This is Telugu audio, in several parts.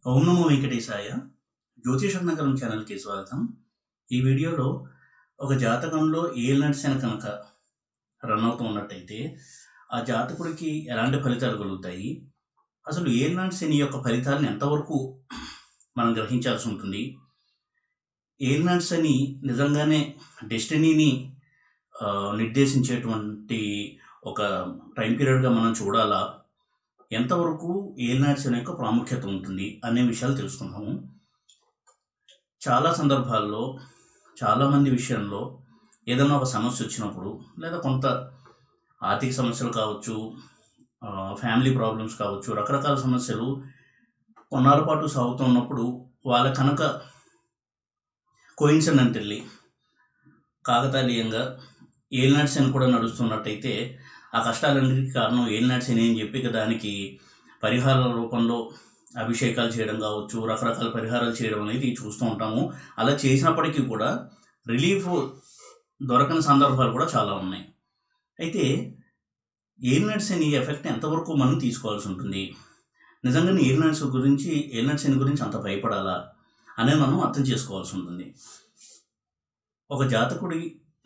ఓం నమో వెంకటేశాయ జ్యోతిష నగరం ఛానల్కి స్వాగతం ఈ వీడియోలో ఒక జాతకంలో ఏలినట్స్ అని కనుక రన్ అవుతూ ఉన్నట్టయితే ఆ జాతకుడికి ఎలాంటి ఫలితాలు కలుగుతాయి అసలు ఏలినట్స్ అని యొక్క ఫలితాలను ఎంతవరకు మనం గ్రహించాల్సి ఉంటుంది ఏలినట్స్ అని నిజంగానే డెస్టినీని ఆ, నిర్దేశించేటువంటి ఒక టైం పీరియడ్గా మనం చూడాలా ఎంతవరకు ఏలినాడ్స్ అనే యొక్క ప్రాముఖ్యత ఉంటుంది అనే విషయాలు తెలుసుకుందాము చాలా సందర్భాల్లో చాలామంది విషయంలో ఏదైనా ఒక సమస్య వచ్చినప్పుడు లేదా కొంత ఆర్థిక సమస్యలు కావచ్చు ఆ, ఫ్యామిలీ ప్రాబ్లమ్స్ కావచ్చు రకరకాల సమస్యలు కొన్నాళ్ళ పాటు సాగుతున్నప్పుడు వాళ్ళ కనుక కోయిన్సిడెంటల్లీ కాకతాళీయంగా ఏలినాడ్స్ అని కూడా నడుస్తున్నట్టయితే ఆ కష్టాలన్నిటికీ కారణం ఏలినాడ్స్ అని అని చెప్పి ఇక దానికి పరిహారాల రూపంలో అభిషేకాలు చేయడం కావచ్చు రకరకాల పరిహారాలు చేయడం అనేది చూస్తూ ఉంటాము అలా చేసినప్పటికీ కూడా రిలీఫ్ దొరకని సందర్భాలు కూడా చాలా ఉన్నాయి అయితే ఏలినట్స్ అని ఎఫెక్ట్ ఎంతవరకు మనం తీసుకోవాల్సి ఉంటుంది నిజంగానే ఏలినట్స్ గురించి ఏలినట్స్ అని గురించి అంత భయపడాలా అనేది మనం అర్థం చేసుకోవాల్సి ఉంటుంది ఒక జాతకుడి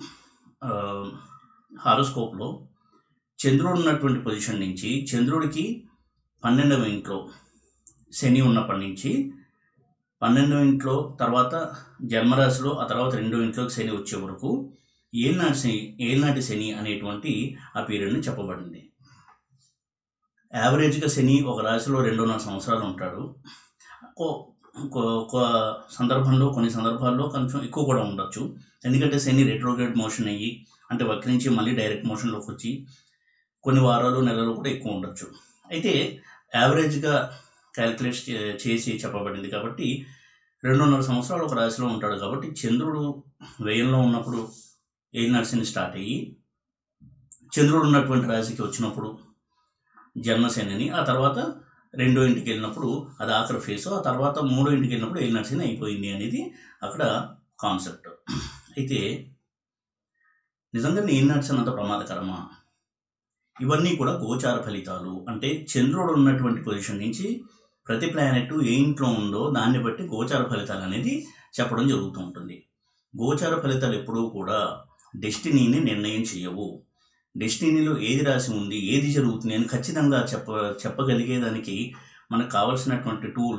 హారోస్కోప్లో చంద్రుడు ఉన్నటువంటి పొజిషన్ నుంచి చంద్రుడికి పన్నెండవ ఇంట్లో శని ఉన్నప్పటి నుంచి పన్నెండవ ఇంట్లో తర్వాత జన్మరాశిలో ఆ తర్వాత రెండో ఇంట్లోకి శని వచ్చే వరకు ఏనాటి శని ఏనాటి శని అనేటువంటి ఆ పీరియడ్ని చెప్పబడింది యావరేజ్గా శని ఒక రాశిలో రెండున్నర సంవత్సరాలు ఉంటాడు ఒక్కో- ఒక్కో- ఒక్కో సందర్భంలో కొన్ని సందర్భాల్లో కొంచెం ఎక్కువ కూడా ఉండొచ్చు ఎందుకంటే శని రెట్రోగ్రేడ్ మోషన్ అయ్యి అంటే వక్రించి మళ్ళీ డైరెక్ట్ మోషన్లోకి వచ్చి కొన్ని వారాలు నెలలు కూడా ఎక్కువ ఉండొచ్చు అయితే యావరేజ్గా క్యాలిక్యులేట్ చే- చేసి చెప్పబడింది కాబట్టి రెండున్నర సంవత్సరాలు ఒక రాశిలో ఉంటాడు కాబట్టి చంద్రుడు వ్యయంలో ఉన్నప్పుడు ఏ నర్సింగ్ స్టార్ట్ అయ్యి చంద్రుడు ఉన్నటువంటి రాశికి వచ్చినప్పుడు జన్మసేనని ఆ తర్వాత రెండో ఇంటికి వెళ్ళినప్పుడు అది ఆఖరి ఫేస్ ఆ తర్వాత మూడో ఇంటికి వెళ్ళినప్పుడు ఏ నర్సింగ్ అయిపోయింది అనేది అక్కడ కాన్సెప్ట్ అయితే నిజంగా ఏ నర్సింగ్ అంత ప్రమాదకరమా ఇవన్నీ కూడా గోచార ఫలితాలు అంటే చంద్రుడు ఉన్నటువంటి పొజిషన్ నుంచి ప్రతి ప్లానెట్ ఏ ఇంట్లో ఉందో దాన్ని బట్టి గోచార ఫలితాలు అనేది చెప్పడం జరుగుతూ ఉంటుంది గోచార ఫలితాలు ఎప్పుడూ కూడా డెస్టినీని నిర్ణయం చేయవు డెస్టినీలో ఏది రాసి ఉంది ఏది జరుగుతుంది అని ఖచ్చితంగా చెప్ప చెప్పగలిగేదానికి మనకు కావలసినటువంటి టూల్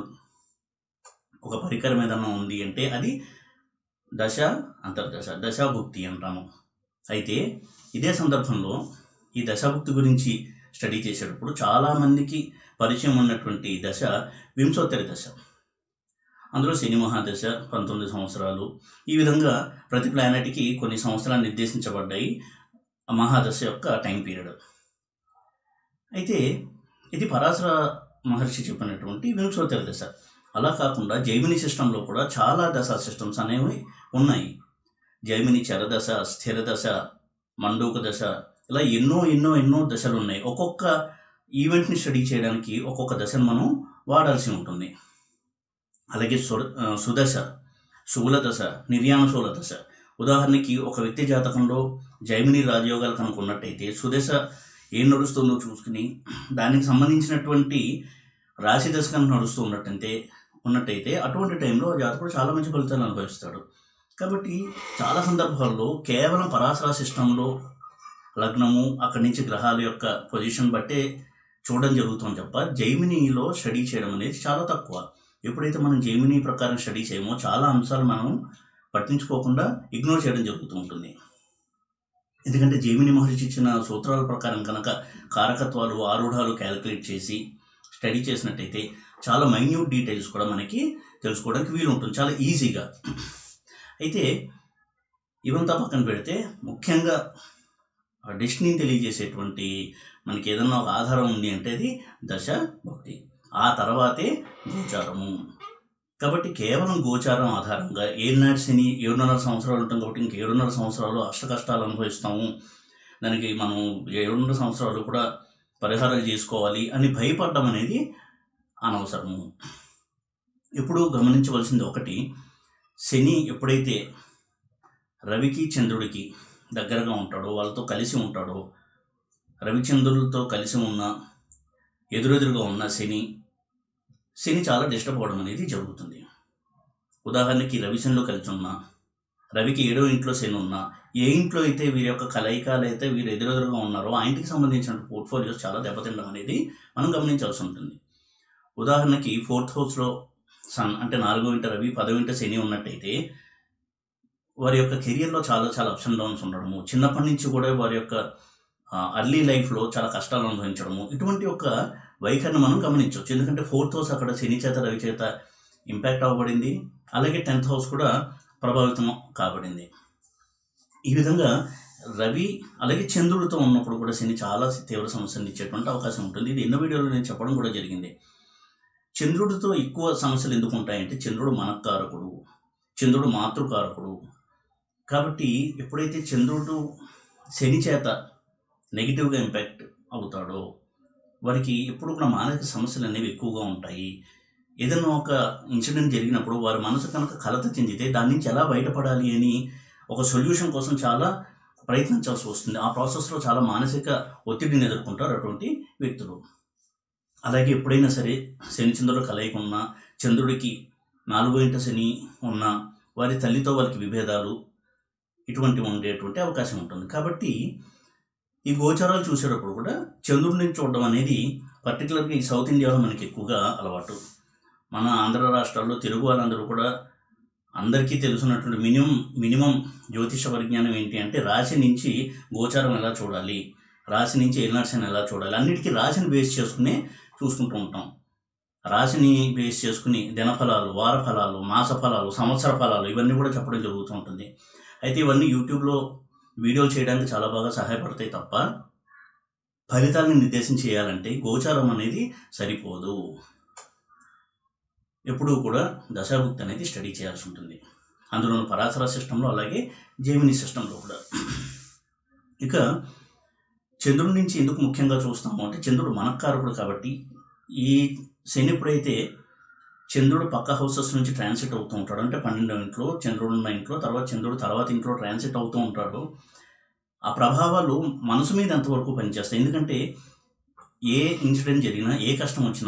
ఒక పరికరం ఏదన్నా ఉంది అంటే అది దశ అంతర్దశ దశాభుక్తి అంటాము అయితే ఇదే సందర్భంలో ఈ దశాభుక్తి గురించి స్టడీ చేసేటప్పుడు చాలామందికి పరిచయం ఉన్నటువంటి దశ వింశోత్తరి దశ అందులో శని మహాదశ పంతొమ్మిది సంవత్సరాలు ఈ విధంగా ప్రతి ప్లానెట్కి కొన్ని సంవత్సరాలు నిర్దేశించబడ్డాయి ఆ మహాదశ యొక్క టైం పీరియడ్ అయితే ఇది పరాశర మహర్షి చెప్పినటువంటి వింశోత్తరి దశ అలా కాకుండా జైమిని సిస్టంలో కూడా చాలా దశ సిస్టమ్స్ అనేవి ఉన్నాయి జైమిని చరదశ స్థిర దశ మండూక దశ ఇలా ఎన్నో ఎన్నో ఎన్నో దశలు ఉన్నాయి ఒక్కొక్క ఈవెంట్ని స్టడీ చేయడానికి ఒక్కొక్క దశను మనం వాడాల్సి ఉంటుంది అలాగే సు సుదశ శూల దశ నిర్యాణశూల దశ ఉదాహరణకి ఒక వ్యక్తి జాతకంలో జైమిని రాజయోగాలు కనుక ఉన్నట్టయితే సుదశ ఏం నడుస్తుందో చూసుకుని దానికి సంబంధించినటువంటి రాశి దశ కనుక నడుస్తూ ఉన్నట్టయితే ఉన్నట్టయితే అటువంటి టైంలో ఆ జాతకుడు చాలా మంచి ఫలితాలు అనుభవిస్తాడు కాబట్టి చాలా సందర్భాల్లో కేవలం పరాశర సిస్టంలో లగ్నము అక్కడి నుంచి గ్రహాల యొక్క పొజిషన్ బట్టే చూడడం జరుగుతుంది తప్ప జైమినీలో స్టడీ చేయడం అనేది చాలా తక్కువ ఎప్పుడైతే మనం జైమినీ ప్రకారం స్టడీ చేయమో చాలా అంశాలు మనం పట్టించుకోకుండా ఇగ్నోర్ చేయడం జరుగుతూ ఉంటుంది ఎందుకంటే జైమిని మహర్షి ఇచ్చిన సూత్రాల ప్రకారం కనుక కారకత్వాలు ఆరూఢాలు క్యాలిక్యులేట్ చేసి స్టడీ చేసినట్టయితే చాలా మైన్యూట్ డీటెయిల్స్ కూడా మనకి తెలుసుకోవడానికి వీలు ఉంటుంది చాలా ఈజీగా అయితే ఇవంతా పక్కన పెడితే ముఖ్యంగా డెస్టినీని తెలియజేసేటువంటి మనకి ఏదన్నా ఒక ఆధారం ఉంది అంటే అది దశ భక్తి ఆ తర్వాతే గోచారము కాబట్టి కేవలం గోచారం ఆధారంగా ఏడున్నర శని ఏడున్నర సంవత్సరాలు ఉంటాం కాబట్టి ఇంక ఏడున్నర సంవత్సరాలు అష్ట కష్టాలు అనుభవిస్తాము దానికి మనం ఏడున్నర సంవత్సరాలు కూడా పరిహారాలు చేసుకోవాలి అని భయపడడం అనేది అనవసరము ఎప్పుడూ గమనించవలసింది ఒకటి శని ఎప్పుడైతే రవికి చంద్రుడికి దగ్గరగా ఉంటాడో వాళ్ళతో కలిసి ఉంటాడో రవిచంద్రులతో కలిసి ఉన్న ఎదురెదురుగా ఉన్న శని శని చాలా డిస్టర్బ్ అవ్వడం అనేది జరుగుతుంది ఉదాహరణకి రవి శనిలో కలిసి ఉన్న రవికి ఏడో ఇంట్లో శని ఉన్నా ఏ ఇంట్లో అయితే వీరి యొక్క కలయికాలు అయితే వీరు ఎదురెదురుగా ఉన్నారో ఆ ఇంటికి సంబంధించిన పోర్ట్ఫోలియోస్ చాలా దెబ్బతినడం అనేది మనం గమనించాల్సి ఉంటుంది ఉదాహరణకి ఫోర్త్ హౌస్లో సన్ అంటే నాలుగో ఇంట రవి పదో ఇంట శని ఉన్నట్టయితే వారి యొక్క కెరియర్లో చాలా చాలా అప్స్ అండ్ డౌన్స్ ఉండడము చిన్నప్పటి నుంచి కూడా వారి యొక్క అర్లీ లైఫ్లో చాలా కష్టాలు అనుభవించడము ఇటువంటి ఒక వైఖరిని మనం గమనించవచ్చు ఎందుకంటే ఫోర్త్ హౌస్ అక్కడ శని చేత రవి చేత ఇంపాక్ట్ అవ్వబడింది అలాగే టెన్త్ హౌస్ కూడా ప్రభావితం కాబడింది ఈ విధంగా రవి అలాగే చంద్రుడితో ఉన్నప్పుడు కూడా శని చాలా తీవ్ర సమస్యలు ఇచ్చేటువంటి అవకాశం ఉంటుంది ఇది ఎన్నో వీడియోలో నేను చెప్పడం కూడా జరిగింది చంద్రుడితో ఎక్కువ సమస్యలు ఎందుకు ఉంటాయంటే చంద్రుడు మనకారకుడు చంద్రుడు మాతృకారకుడు కాబట్టి ఎప్పుడైతే చంద్రుడు శని చేత నెగిటివ్గా ఇంపాక్ట్ అవుతాడో వారికి ఎప్పుడు కూడా మానసిక సమస్యలు అనేవి ఎక్కువగా ఉంటాయి ఏదైనా ఒక ఇన్సిడెంట్ జరిగినప్పుడు వారి మనసు కనుక కలత చెందితే దాని నుంచి ఎలా బయటపడాలి అని ఒక సొల్యూషన్ కోసం చాలా ప్రయత్నించాల్సి వస్తుంది ఆ ప్రాసెస్లో చాలా మానసిక ఒత్తిడిని ఎదుర్కొంటారు అటువంటి వ్యక్తులు అలాగే ఎప్పుడైనా సరే శని చంద్రుడు కలయిక ఉన్న చంద్రుడికి నాలుగో ఇంట శని ఉన్న వారి తల్లితో వారికి విభేదాలు ఇటువంటివి ఉండేటువంటి అవకాశం ఉంటుంది కాబట్టి ఈ గోచారాలు చూసేటప్పుడు కూడా చంద్రుడిని చూడడం అనేది పర్టికులర్గా ఈ సౌత్ ఇండియాలో మనకి ఎక్కువగా అలవాటు మన ఆంధ్ర రాష్ట్రాల్లో తెలుగు వాళ్ళందరూ కూడా అందరికీ తెలుసున్నటువంటి మినిమం మినిమం జ్యోతిష పరిజ్ఞానం ఏంటి అంటే రాశి నుంచి గోచారం ఎలా చూడాలి రాశి నుంచి ఎల్నాడ్సన్ ఎలా చూడాలి అన్నిటికీ రాశిని బేస్ చేసుకుని చూసుకుంటూ ఉంటాం రాశిని బేస్ చేసుకుని దినఫలాలు వార ఫలాలు మాస ఫలాలు సంవత్సర ఫలాలు ఇవన్నీ కూడా చెప్పడం జరుగుతూ ఉంటుంది అయితే ఇవన్నీ యూట్యూబ్లో వీడియోలు చేయడానికి చాలా బాగా సహాయపడతాయి తప్ప ఫలితాలను నిర్దేశం చేయాలంటే గోచారం అనేది సరిపోదు ఎప్పుడూ కూడా దశాభుక్తి అనేది స్టడీ చేయాల్సి ఉంటుంది అందులో పరాశర సిస్టంలో అలాగే జేమిని సిస్టంలో కూడా ఇక చంద్రుడి నుంచి ఎందుకు ముఖ్యంగా చూస్తాము అంటే చంద్రుడు మనకారకుడు కాబట్టి ఈ శని ఎప్పుడైతే చంద్రుడు పక్క హౌసెస్ నుంచి ట్రాన్సిట్ అవుతూ ఉంటాడు అంటే పన్నెండో ఇంట్లో చంద్రుడు ఉన్న ఇంట్లో తర్వాత చంద్రుడు తర్వాత ఇంట్లో ట్రాన్సిట్ అవుతూ ఉంటాడు ఆ ప్రభావాలు మనసు మీద ఎంతవరకు పనిచేస్తాయి ఎందుకంటే ఏ ఇన్సిడెంట్ జరిగినా ఏ కష్టం వచ్చినా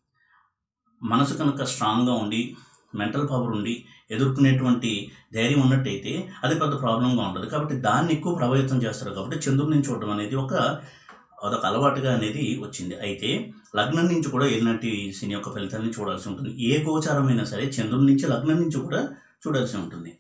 మనసు కనుక స్ట్రాంగ్గా ఉండి మెంటల్ పవర్ ఉండి ఎదుర్కొనేటువంటి ధైర్యం ఉన్నట్టయితే అది పెద్ద ప్రాబ్లంగా ఉండదు కాబట్టి దాన్ని ఎక్కువ ప్రభావితం చేస్తారు కాబట్టి చంద్రుడిని చూడడం అనేది ఒక అదొక అలవాటుగా అనేది వచ్చింది అయితే లగ్నం నుంచి కూడా ఎలాంటి శని యొక్క ఫలితాన్ని చూడాల్సి ఉంటుంది ఏ గోచారమైనా సరే చంద్రుడి నుంచి లగ్నం నుంచి కూడా చూడాల్సి ఉంటుంది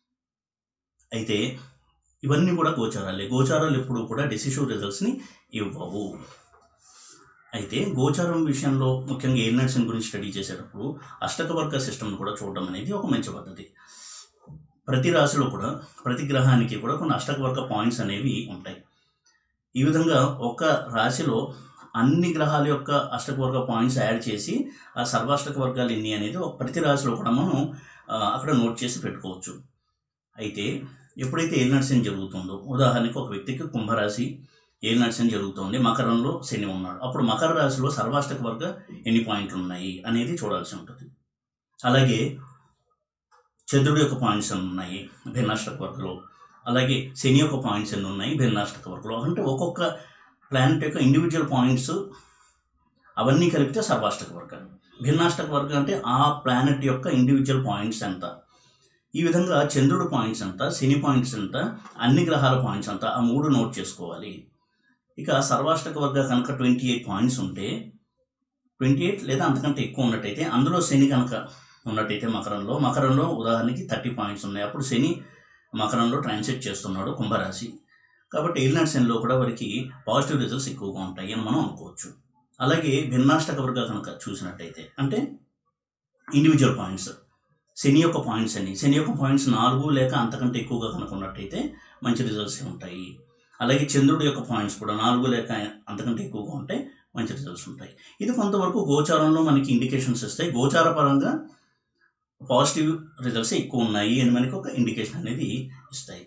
అయితే ఇవన్నీ కూడా గోచారాలే గోచారాలు ఎప్పుడు కూడా డెసిసివ్ రిజల్ట్స్ని ఇవ్వవు అయితే గోచారం విషయంలో ముఖ్యంగా ఏలినట్స్ని గురించి స్టడీ చేసేటప్పుడు అష్టక వర్గ సిస్టమ్ను కూడా చూడడం అనేది ఒక మంచి పద్ధతి ప్రతి రాశిలో కూడా ప్రతి గ్రహానికి కూడా కొన్ని అష్టక వర్గ పాయింట్స్ అనేవి ఉంటాయి ఈ విధంగా ఒక రాశిలో అన్ని గ్రహాల యొక్క అష్టక వర్గ పాయింట్స్ యాడ్ చేసి ఆ సర్వాష్టక వర్గాలు ఎన్ని అనేది ఒక ప్రతి రాశిలో కూడా మనం ఆ, అక్కడ నోట్ చేసి పెట్టుకోవచ్చు అయితే ఎప్పుడైతే ఏలినట్సన్ జరుగుతుందో ఉదాహరణకి ఒక వ్యక్తికి కుంభరాశి ఏలినట్సన్ జరుగుతుంది మకరంలో శని ఉన్నాడు అప్పుడు మకర రాశిలో సర్వాష్టక వర్గ ఎన్ని పాయింట్లు ఉన్నాయి అనేది చూడాల్సి ఉంటుంది అలాగే చంద్రుడి యొక్క పాయింట్స్ ఎన్ని ఉన్నాయి భిన్నాష్టక వర్గంలో అలాగే శని యొక్క పాయింట్స్ ఎన్ని ఉన్నాయి భిన్నాష్టక వర్గంలో అంటే ఒక్కొక్క ప్లానెట్ యొక్క ఇండివిజువల్ పాయింట్స్ అవన్నీ కలిపితే సర్వాష్టక వర్గం భిన్నాష్టక వర్గం అంటే ఆ ప్లానెట్ యొక్క ఇండివిజువల్ పాయింట్స్ ఎంత ఈ విధంగా చంద్రుడు పాయింట్స్ ఎంత శని పాయింట్స్ ఎంత అన్ని గ్రహాల పాయింట్స్ ఎంత ఆ మూడు నోట్ చేసుకోవాలి ఇక సర్వాష్టక వర్గ కనుక ట్వంటీ ఎయిట్ పాయింట్స్ ఉంటే ట్వంటీ ఎయిట్ లేదా అంతకంటే ఎక్కువ ఉన్నట్టయితే అందులో శని కనుక ఉన్నట్టయితే మకరంలో మకరంలో ఉదాహరణకి థర్టీ పాయింట్స్ ఉన్నాయి అప్పుడు శని మకరంలో ట్రాన్సిట్ చేస్తున్నాడు కుంభరాశి కాబట్టి ఏలినాటి శనిలో కూడా వారికి పాజిటివ్ రిజల్ట్స్ ఎక్కువగా ఉంటాయి అని మనం అనుకోవచ్చు అలాగే భిన్నాష్టక వర్గాలు కనుక చూసినట్టయితే అంటే ఇండివిజువల్ పాయింట్స్ శని యొక్క పాయింట్స్ అని శని యొక్క పాయింట్స్ నాలుగు లేక అంతకంటే ఎక్కువగా కనుక ఉన్నట్టయితే మంచి రిజల్ట్స్ ఉంటాయి అలాగే చంద్రుడి యొక్క పాయింట్స్ కూడా నాలుగు లేక అంతకంటే ఎక్కువగా ఉంటే మంచి రిజల్ట్స్ ఉంటాయి ఇది కొంతవరకు గోచారంలో మనకి ఇండికేషన్స్ ఇస్తాయి గోచార పరంగా పాజిటివ్ రిజల్ట్స్ ఎక్కువ ఉన్నాయి అని మనకి ఒక ఇండికేషన్ అనేది ఇస్తాయి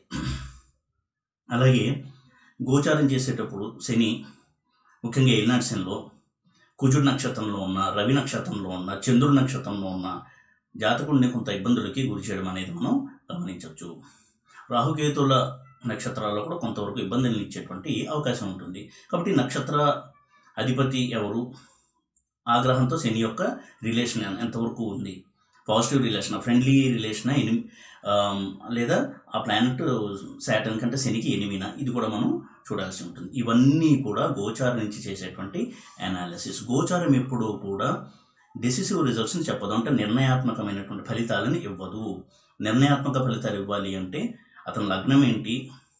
అలాగే గోచారం చేసేటప్పుడు శని ముఖ్యంగా ఏలినాటి శనిలో కుజుడు నక్షత్రంలో ఉన్న రవి నక్షత్రంలో ఉన్న చంద్రుడి నక్షత్రంలో ఉన్న జాతకుడిని కొంత ఇబ్బందులకి గురి చేయడం అనేది మనం గమనించవచ్చు రాహుకేతుల నక్షత్రాల్లో కూడా కొంతవరకు ఇబ్బందులను ఇచ్చేటువంటి అవకాశం ఉంటుంది కాబట్టి నక్షత్ర అధిపతి ఎవరు ఆ గ్రహంతో శని యొక్క రిలేషన్ ఎంతవరకు ఉంది positive relation friendly relation any um, లేదా ఆ ప్లానెట్ శాటర్న్ కంటే శనికి ఎనిమినా ఇది కూడా మనం చూడాల్సి ఉంటుంది ఇవన్నీ కూడా గోచారం నుంచి చేసేటువంటి అనాలిసిస్ గోచారం ఎప్పుడూ కూడా డెసిసివ్ రిజల్ట్స్ని చెప్పదు అంటే నిర్ణయాత్మకమైనటువంటి ఫలితాలను ఇవ్వదు నిర్ణయాత్మక ఫలితాలు ఇవ్వాలి అంటే అతని లగ్నం ఏంటి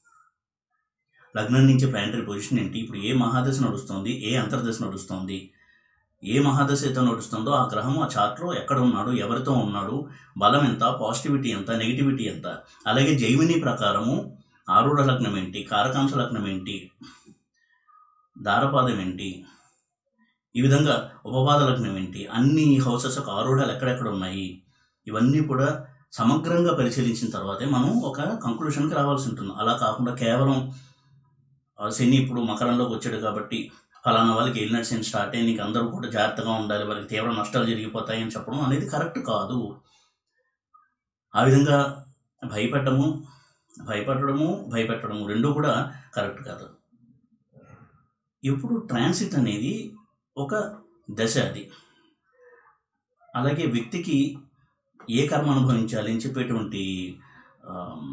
లగ్నం నుంచి ప్లానటరీ పొజిషన్ ఏంటి ఇప్పుడు ఏ మహాదశ నడుస్తుంది ఏ అంతర్దశ నడుస్తుంది ఏ మహాదశ అయితే నడుస్తుందో ఆ గ్రహం ఆ చార్ట్లో ఎక్కడ ఉన్నాడు ఎవరితో ఉన్నాడు బలం ఎంత పాజిటివిటీ ఎంత నెగిటివిటీ ఎంత అలాగే జైమిని ప్రకారము ఆరూఢ లగ్నం ఏంటి కారకాంశ లగ్నం ఏంటి దారపాదం ఏంటి ఈ విధంగా ఉపపాద లగ్నం ఏంటి అన్ని హౌసెస్ యొక్క ఆరూఢాలు ఎక్కడెక్కడ ఉన్నాయి ఇవన్నీ కూడా సమగ్రంగా పరిశీలించిన తర్వాతే మనం ఒక కంక్లూషన్కి రావాల్సి ఉంటుంది అలా కాకుండా కేవలం ఆ, శని ఇప్పుడు మకరంలోకి వచ్చాడు కాబట్టి ఫలానా వాళ్ళకి వెళ్ళినట్టు శని స్టార్ట్ అయ్యి నీకు అందరూ కూడా జాగ్రత్తగా ఉండాలి వాళ్ళకి తీవ్ర నష్టాలు జరిగిపోతాయి అని చెప్పడం అనేది కరెక్ట్ కాదు ఆ విధంగా భయపెట్టము భయపెట్టడము భయపెట్టడము రెండూ కూడా కరెక్ట్ కాదు ఇప్పుడు ట్రాన్సిట్ అనేది ఒక దశ అది అలాగే వ్యక్తికి ఏ కర్మ అనుభవించాలి అని చెప్పేటువంటి ఆమ్,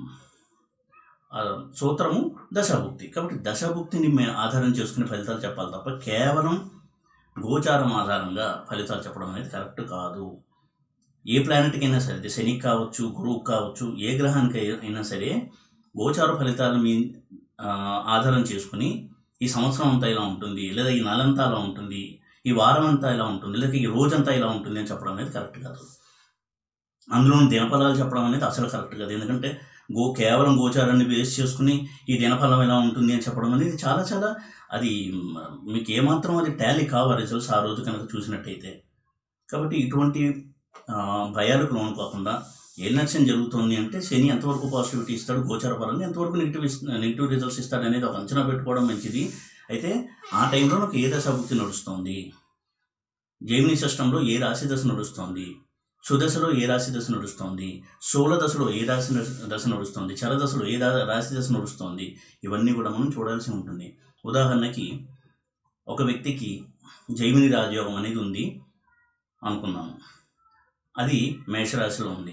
ఆ సూత్రము దశాభుక్తి కాబట్టి దశాభుక్తిని మే ఆధారం చేసుకుని ఫలితాలు చెప్పాలి తప్ప కేవలం గోచారం ఆధారంగా ఫలితాలు చెప్పడం అనేది కరెక్ట్ కాదు ఏ ప్లానెట్కి అయినా సరే అది శనికి కావచ్చు గురువుకి కావచ్చు ఏ గ్రహానికి అయినా సరే గోచార ఫలితాలను మీ ఆ, ఆధారం చేసుకుని ఈ సంవత్సరం అంతా ఇలా ఉంటుంది లేదా ఈ నెలంతా ఇలా ఉంటుంది ఈ వారం అంతా ఇలా ఉంటుంది లేదా ఈ రోజంతా ఇలా ఉంటుంది అని చెప్పడం అనేది కరెక్ట్ కాదు అందులో దినఫలాలు చెప్పడం అనేది అసలు కరెక్ట్ కాదు ఎందుకంటే గో కేవలం గోచారాన్ని బేస్ చేసుకుని ఈ దినఫలం ఎలా ఉంటుంది అని చెప్పడం అనేది చాలా చాలా అది మ్, మీకు ఏమాత్రం అది టాలీ కావు రిజల్ట్స్ ఆ రోజు కనుక చూసినట్టయితే కాబట్టి ఇటువంటి ఆ, భయాలకు లోను కాకుండా ఏ నర్సం జరుగుతుంది అంటే శని ఎంతవరకు పాజిటివిటీ ఇస్తాడు గోచార పరంగా ఎంతవరకు నెగిటివ్ నెగిటివ్ రిజల్ట్స్ ఇస్తాడు అనేది ఒక అంచనా పెట్టుకోవడం మంచిది అయితే ఆ టైంలో నాకు ఏ దశాభుక్తి నడుస్తుంది జైమిని సిస్టంలో ఏ రాశి దశ నడుస్తుంది సుదశలో ఏ రాశి దశ నడుస్తుంది సోల దశలో ఏ రాశి దశ- దశ నడుస్తుంది చర దశలో ఏ దా- రాశి దశ నడుస్తుంది ఇవన్నీ కూడా మనం చూడాల్సి ఉంటుంది ఉదాహరణకి ఒక వ్యక్తికి జైమిని రాజయోగం అనేది ఉంది అనుకున్నాము అది మేషరాశిలో ఉంది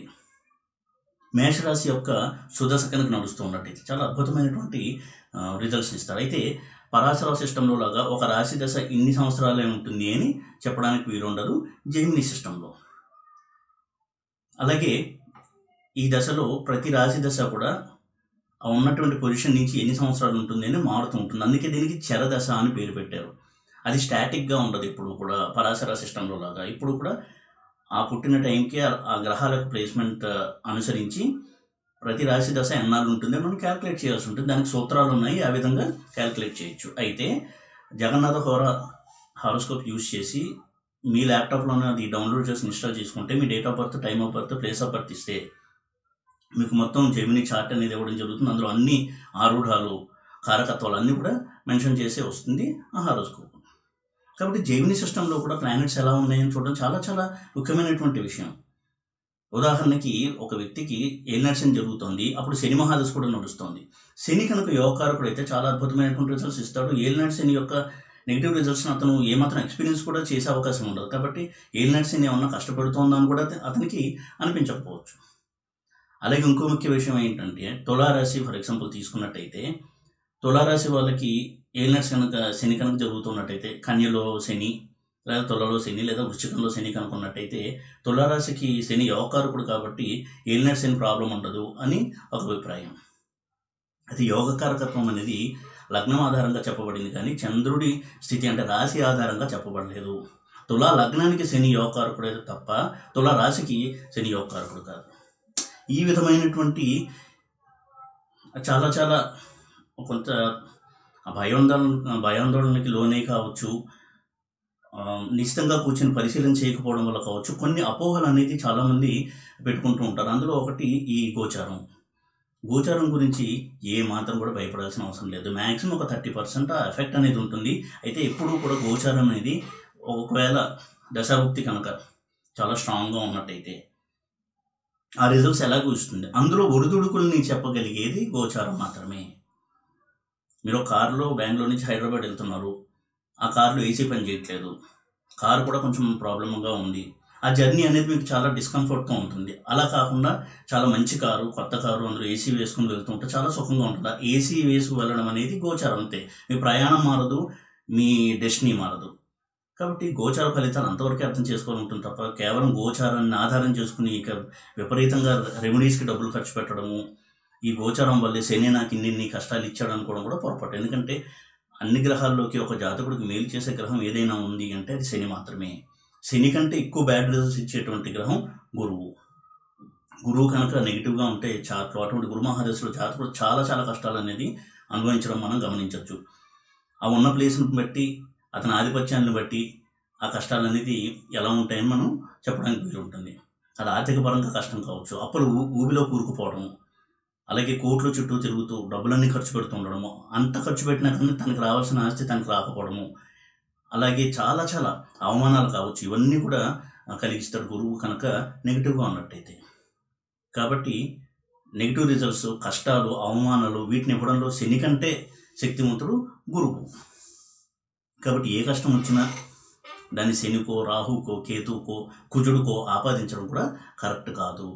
మేషరాశి యొక్క సుదశ కనుక నడుస్తూ ఉన్నట్టయితే చాలా అద్భుతమైనటువంటి రిజల్ట్స్ ఇస్తారు అయితే పరాశర సిస్టంలో లాగా ఒక రాశి దశ ఇన్ని సంవత్సరాలే ఉంటుంది అని చెప్పడానికి వీలుండదు జైమిని సిస్టంలో అలాగే ఈ దశలో ప్రతి రాశి దశ కూడా ఆ ఉన్నటువంటి పొజిషన్ నుంచి ఎన్ని సంవత్సరాలు ఉంటుంది అని మారుతూ ఉంటుంది అందుకే దీనికి చరదశ అని పేరు పెట్టారు అది స్టాటిక్గా ఉండదు ఇప్పుడు కూడా పరాశర సిస్టంలో లాగా ఇప్పుడు కూడా ఆ పుట్టిన టైంకి ఆ- ఆ గ్రహాల ప్లేస్మెంట్ అనుసరించి ప్రతి రాశి దశ ఎన్నాళ్ళు ఉంటుంది మనం క్యాల్కులేట్ చేయాల్సి ఉంటుంది దానికి సూత్రాలు ఉన్నాయి ఆ విధంగా క్యాల్కులేట్ చేయొచ్చు అయితే జగన్నాథ హోర హారోస్కోప్ యూజ్ చేసి మీ ల్యాప్టాప్లోనే అది డౌన్లోడ్ చేసి ఇన్స్టాల్ చేసుకుంటే మీ date of birth time of birth place of birth ఇస్తే మీకు మొత్తం జెమిని చార్ట్ అనేది ఇవ్వడం జరుగుతుంది అందులో అన్ని ఆరూఢాలు కారకత్వాలు అన్నీ కూడా మెన్షన్ చేసే వస్తుంది ఆ హారోస్కోప్ కాబట్టి జెమిని సిస్టంలో కూడా ప్లానెట్స్ ఎలా ఉన్నాయని చూడడం చాలా చాలా ముఖ్యమైనటువంటి విషయం ఉదాహరణకి ఒక వ్యక్తికి ఏలినర్సన్ జరుగుతోంది అప్పుడు శని మహాదశ కూడా నడుస్తోంది శని కనుక యోగకారకుడు అయితే చాలా అద్భుతమైనటువంటి రిజల్ట్స్ ఇస్తాడు ఏలినాటి శని యొక్క నెగిటివ్ రిజల్ట్స్ని అతను ఏమాత్రం ఎక్స్పీరియన్స్ కూడా చేసే అవకాశం ఉండదు కాబట్టి ఏలినాటి శని ఏమన్నా కష్టపడుతోందని కూడా అత- అతనికి అనిపించకపోవచ్చు అలాగే ఇంకో ముఖ్య విషయం ఏంటంటే తులారాశి ఫర్ ఎగ్జాంపుల్ తీసుకున్నట్టయితే తులారాశి వాళ్ళకి ఏలినట్స్ కనుక శని కనుక జరుగుతున్నట్టయితే కన్యలో శని లేదా తులలో శని లేదా వృశ్చికంలో శని కనుక ఉన్నట్టయితే తులారాశికి శని యోగకారకుడు కాబట్టి ఏలినట్ శని ప్రాబ్లం ఉండదు అని ఒక అభిప్రాయం అయితే యోగకారకత్వం అనేది లగ్నం ఆధారంగా చెప్పబడింది కానీ చంద్రుడి స్థితి అంటే రాశి ఆధారంగా చెప్పబడలేదు తులా లగ్నానికి శని యోగకారకుడు అయితే తప్ప తులా రాశికి శని యోగకారకుడు కాదు ఈ విధమైనటువంటి చాలా చాలా కొంత భయాందోళన భయాందోళనకి లోనే కావచ్చు ఆ, నిశ్చితంగా కూర్చొని పరిశీలన చేయకపోవడం వల్ల కావచ్చు కొన్ని అపోహలు అనేది చాలామంది పెట్టుకుంటూ ఉంటారు అందులో ఒకటి ఈ గోచారం గోచారం గురించి ఏ మాత్రం కూడా భయపడాల్సిన అవసరం లేదు మ్యాక్సిమం ఒక థర్టీ పర్సెంట్ ఆ ఎఫెక్ట్ అనేది ఉంటుంది అయితే ఎప్పుడూ కూడా గోచారం అనేది ఒకవేళ దశాభుక్తి కనుక చాలా స్ట్రాంగ్గా ఉన్నట్టయితే ఆ రిజల్ట్స్ ఎలాగో ఇస్తుంది అందులో ఒడిదుడుకుల్ని చెప్పగలిగేది గోచారం మాత్రమే మీరు ఒక కారులో బెంగళూరు నుంచి హైదరాబాద్ వెళ్తున్నారు ఆ కారులో ఏసీ పని చేయట్లేదు కారు కూడా కొంచెం ప్రాబ్లమ్గా ఉంది ఆ జర్నీ అనేది మీకు చాలా డిస్కంఫర్ట్గా ఉంటుంది అలా కాకుండా చాలా మంచి కారు కొత్త కారు అందులో ఏసీ వేసుకుని వెళ్తుంటే చాలా సుఖంగా ఉంటుంది ఆ ఏసీ వేసుకు వెళ్ళడం అనేది గోచారం అంతే మీ ప్రయాణం మారదు మీ డెస్టినీ మారదు కాబట్టి గోచార ఫలితాలు అంతవరకే అర్థం చేసుకోవాలి ఉంటుంది తప్ప కేవలం గోచారాన్ని ఆధారం చేసుకుని ఇక విపరీతంగా రెమెడీస్కి డబ్బులు ఖర్చు పెట్టడము ఈ గోచారం వల్లే శని నాకు ఇన్ని కష్టాలు ఇచ్చాడు అనుకోవడం కూడా పొరపాటు ఎందుకంటే అన్ని గ్రహాల్లోకి ఒక జాతకుడికి మేలు చేసే గ్రహం ఏదైనా ఉంది అంటే అది శని మాత్రమే శని కంటే ఎక్కువ బ్యాడ్ రిజల్ట్స్ ఇచ్చేటువంటి గ్రహం గురువు గురువు కనుక నెగిటివ్గా ఉంటే చాట్లు అటువంటి గురు మహాదశలో జాతకుడు చాలా చాలా కష్టాలు అనేది అనుభవించడం మనం గమనించవచ్చు ఆ ఉన్న ప్లేస్ని బట్టి అతని ఆధిపత్యాన్ని బట్టి ఆ కష్టాలు అనేది ఎలా ఉంటాయని మనం చెప్పడానికి వీలు ఉంటుంది అది ఆర్థిక పరంగా కష్టం కావచ్చు అప్పులు ఊ- ఊబిలో కూరుకుపోవడం అలాగే కోట్లు చుట్టూ తిరుగుతూ డబ్బులన్నీ ఖర్చు పెడుతూ ఉండడము అంత ఖర్చు పెట్టినా కానీ తనకు రావాల్సిన ఆస్తి తనకు రాకపోవడము అలాగే చాలా చాలా అవమానాలు కావచ్చు ఇవన్నీ కూడా ఆ, కలిగిస్తాడు గురువు కనుక నెగిటివ్గా ఉన్నట్టయితే కాబట్టి నెగిటివ్ రిజల్ట్స్ కష్టాలు అవమానాలు వీటిని ఇవ్వడంలో శని కంటే శక్తివంతుడు గురువు కాబట్టి ఏ కష్టం వచ్చినా దాన్ని శనికో రాహుకో కేతువుకో కుజుడుకో ఆపాదించడం కూడా కరెక్ట్ కాదు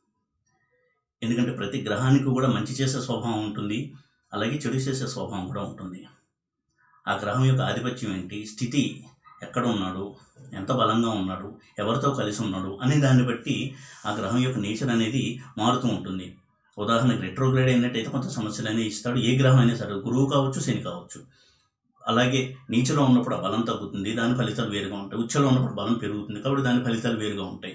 ఎందుకంటే ప్రతి గ్రహానికి కూడా మంచి చేసే స్వభావం ఉంటుంది అలాగే చెడు చేసే స్వభావం కూడా ఉంటుంది ఆ గ్రహం యొక్క ఆధిపత్యం ఏంటి స్థితి ఎక్కడ ఉన్నాడు ఎంత బలంగా ఉన్నాడు ఎవరితో కలిసి ఉన్నాడు అనే దాన్ని బట్టి ఆ గ్రహం యొక్క నేచర్ అనేది మారుతూ ఉంటుంది ఉదాహరణకి రెట్రోగ్రేడ్ అయినట్టయితే కొంత సమస్యలు అనేవి ఇస్తాడు ఏ గ్రహం అయినా సరే గురువు కావచ్చు శని కావచ్చు అలాగే నీచలో ఉన్నప్పుడు ఆ బలం తగ్గుతుంది దాని ఫలితాలు వేరుగా ఉంటాయి ఉచ్చలో ఉన్నప్పుడు బలం పెరుగుతుంది కాబట్టి దాని ఫలితాలు వేరుగా ఉంటాయి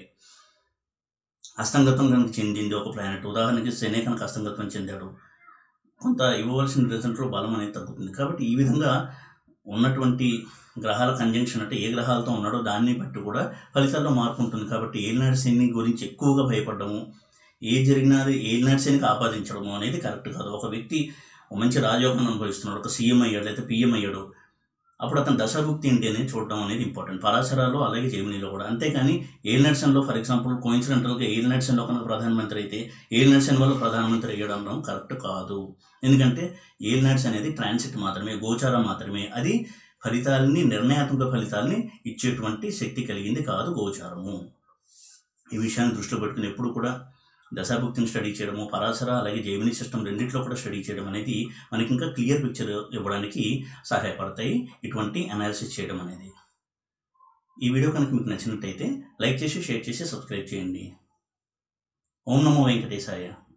అస్తంగతం కనుక చెందింది ఒక ప్లానెట్ ఉదాహరణకి శని కనుక అస్తంగతం చెందాడు కొంత ఇవ్వవలసిన రిజల్ట్లో బలం అనేది తగ్గుతుంది కాబట్టి ఈ విధంగా ఉన్నటువంటి గ్రహాల కంజంక్షన్ అంటే ఏ గ్రహాలతో ఉన్నాడో దాన్ని బట్టి కూడా ఫలితాల్లో మార్పు ఉంటుంది కాబట్టి ఏలినాడు శని గురించి ఎక్కువగా భయపడము ఏ జరిగినది ఏలినాడు శనికి ఆపాదించడము అనేది కరెక్ట్ కాదు ఒక వ్యక్తి ఒక మంచి రాజయోగాన్ని అనుభవిస్తున్నాడు ఒక సీఎం అయ్యాడు లేకపోతే పిఎం అయ్యాడు అప్పుడు అతని దశాభుక్తి ఏంటి అనేది చూడడం అనేది ఇంపార్టెంట్ పరాశరాలు అలాగే జెమినీలో కూడా అంతేకాని ఏల్ నడ్సన్లో ఫర్ ఎగ్జాంపుల్ కోయిన్సిడెంటల్గా ఏల్ నడ్సన్లో కనుక ప్రధానమంత్రి అయితే ఏల్ నడ్సన్ వల్ల ప్రధానమంత్రి అయ్యడం కరెక్ట్ కాదు ఎందుకంటే ఏల్ నడ్స్ అనేది ట్రాన్సిట్ మాత్రమే గోచారం మాత్రమే అది ఫలితాలని నిర్ణయాత్మక ఫలితాలని ఇచ్చేటువంటి శక్తి కలిగింది కాదు గోచారము ఈ విషయాన్ని దృష్టిలో పెట్టుకుని ఎప్పుడు కూడా దశాభుక్తిని స్టడీ చేయడము పరాశర అలాగే జైమిని సిస్టమ్ రెండిట్లో కూడా స్టడీ చేయడం అనేది మనకి ఇంకా క్లియర్ పిక్చర్ ఇవ్వడానికి సహాయపడతాయి ఇటువంటి అనాలిసిస్ చేయడం అనేది ఈ వీడియో కనుక మీకు నచ్చినట్టయితే లైక్ చేసి షేర్ చేసి సబ్స్క్రైబ్ చేయండి ఓం నమో వెంకటేశాయ